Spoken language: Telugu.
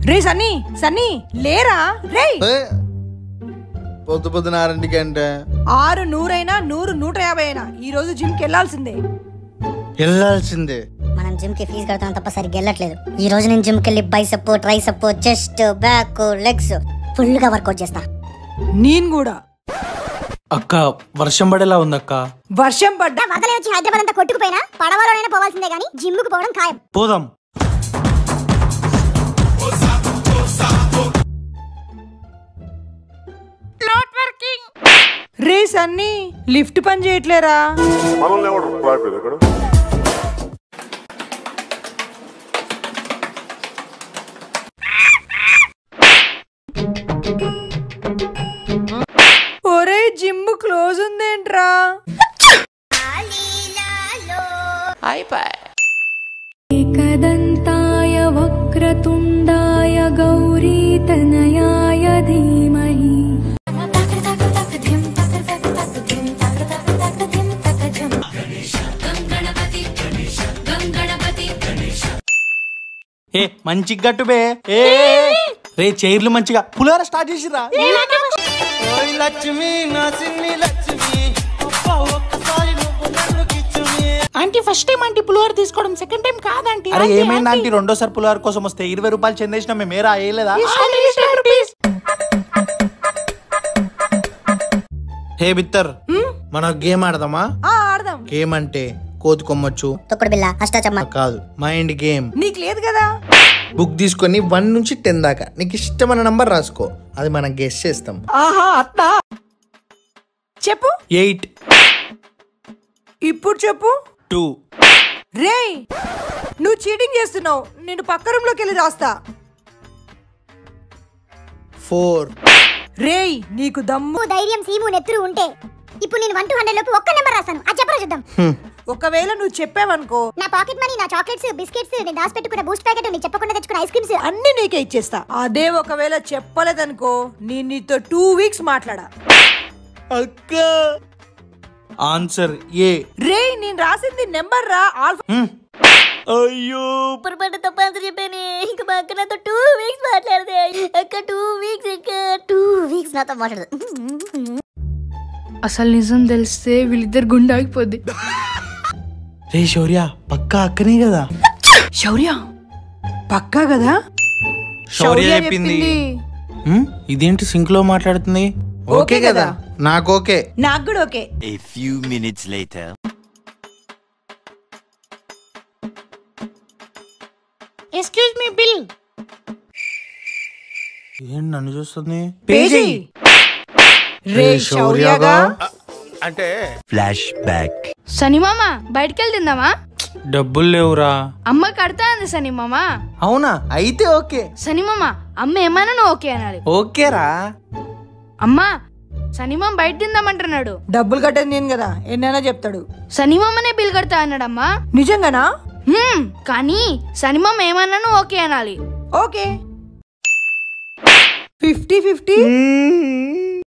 రే సన్నీ సన్నీ లేరా రే ఏ, పొద్దు పొద్దున ఆరింటికి అంటే ఆరు నూరైనా నూరు నూట యాభై అయినా ఈ రోజు జిమ్ కి వెళ్లాల్సిందే వెళ్ళాల్సిందే మనం జిమ్ కి ఫీజు కడతాం తప్ప సరిగ్గా వెళ్ళట్లేదు ఈ రోజు నేను జిమ్ కి వెళ్ళి bicep tricep chest back legs full గా వర్కౌట్ చేస్తా నేను కూడా అక్క వర్షం పడేలా ఉందక్క వర్షం పడ్డా వరదలే వచ్చి హైదరాబాద్ అంతా కొట్టుకుపోయినా పడవలోనైనా పోవాల్సిందే కానీ జిమ్ కు పోవడం ఖాయం పోదాం రే సన్నీ లిఫ్ట్ పని చేయట్లేరా మనల్ని ఎవడు రాయలేదు ఇక్కడ ఒరే జిమ్ క్లోజ్ ఉందేంట్రా एकदन्ताय वक्रतुण्डाय गौरीतनयाय धीमहि ఏ మంచి గట్టు బే ఏ రే చైర్లు మంచిగా పులిహోర స్టార్ట్ చేసిరా ఓయ్ లక్ష్మి నా సిన్ని లక్ష్మి అబ్బా, ఒక్కసారి నువ్వు నన్ను కిచ్చుమి. ఆంటీ ఫస్ట్ టైం ఆంటీ పులిహోర తీసుకోవడం సెకండ్ టైం కాదంటీ అరే ఏమైంది ఆంటీ రెండోసారి పులిహోర కోసం వస్తే ఇరవై రూపాయలు చెందేసిన మేము ఏరా వేయలేదా హే బిత్తర్ మన గేమ్ ఆడదామా ఆ ఆడదాం గేమ్ అంటే కోతి కొమ్మచ్చు తొక్కుడు బిల్ల అష్టాచమ్మ కాదు మైండ్ గేమ్ నీకు లేదు కదా బుక్ తీసుకొని వన్ నుంచి టెన్ దాకా నీకు ఇష్టమైన నంబర్ రాసుకో అది మనం గెస్ చేస్తాం చెప్పు ఎయిట్ ఇప్పుడు చెప్పు టూ రే నువ్వు చీటింగ్ చేస్తున్నావు నేను పక్క రూమ్ లోకి వెళ్ళి రాస్తా ఫోర్ రేయ్ నీకు దమ్ము ధైర్యం సీము నెత్తురు ఉంటే ఇప్పుడు నేను వన్ టూ హండ్రెడ్ లోపు ఒక్క నెంబర్ రాస్తాను అది చెప్పరా చూద్దాం ఒకవేళ నువ్వు చెప్పావనుకో నా పాకెట్ మనీ నా చాక్లెట్స్ బిస్కెట్స్ నేను దాచి పెట్టుకున్న బూస్ట్ ప్యాకెట్ నీకు చెప్పకుండా తెచ్చుకున్న ఐస్ క్రీమ్స్ అన్ని నీకే ఇచ్చేస్తా అదే ఒకవేళ చెప్పలేదనుకో నేను నీతో టూ వీక్స్ మాట్లాడా అక్క ఆన్సర్ ఏ రేయ్ నేను రాసింది నెంబర్ రా ఆల్ఫా అయ్యో పొరపాటు తప్ప ఆన్సర్ చెప్పాను ఇంకా మా అక్క నాతో టూ వీక్స్ మాట్లాడదే అక్క టూ వీక్స్ అక్క టూ వీక్స్ నాతో మాట్లాడదు అసలు నిజం తెలిస్తే వీళ్ళిద్దరు గుండె ఆగిపోద్ది రే శౌర్య పక్కా అక్కనే కదా శౌర్య పక్కా కదా శౌర్య చెప్పింది హ్మ్? ఇదేంటి సింక్ లో మాట్లాడుతుంది ఓకే కదా నాకు ఓకే నాకు కూడా okay A few minutes later. Excuse me bill ఏంటి నన్ను చూస్తుంది పేజీ రే శౌర్యగా Flashback. సని మామ బయటికి వెళ్ళి తిందామా డబ్బులు లేవురా అమ్మ కడతా అంది సని మామ అవునా అయితే ఓకే సని మామ అమ్మ ఏమైనా నువ్వు ఓకే అనాలి ఓకేరా అమ్మా సని మామ బయట తిందామంటున్నాడు డబ్బులు కట్టేది నేను కదా ఎన్నైనా చెప్తాడు సని మామనే బిల్ కడతా అన్నాడమ్మా నిజంగానా హ్మ్, కానీ సని మామ ఏమన్నా నువ్వు ఓకే అనాలి ఓకే ఫిఫ్టీ ఫిఫ్టీ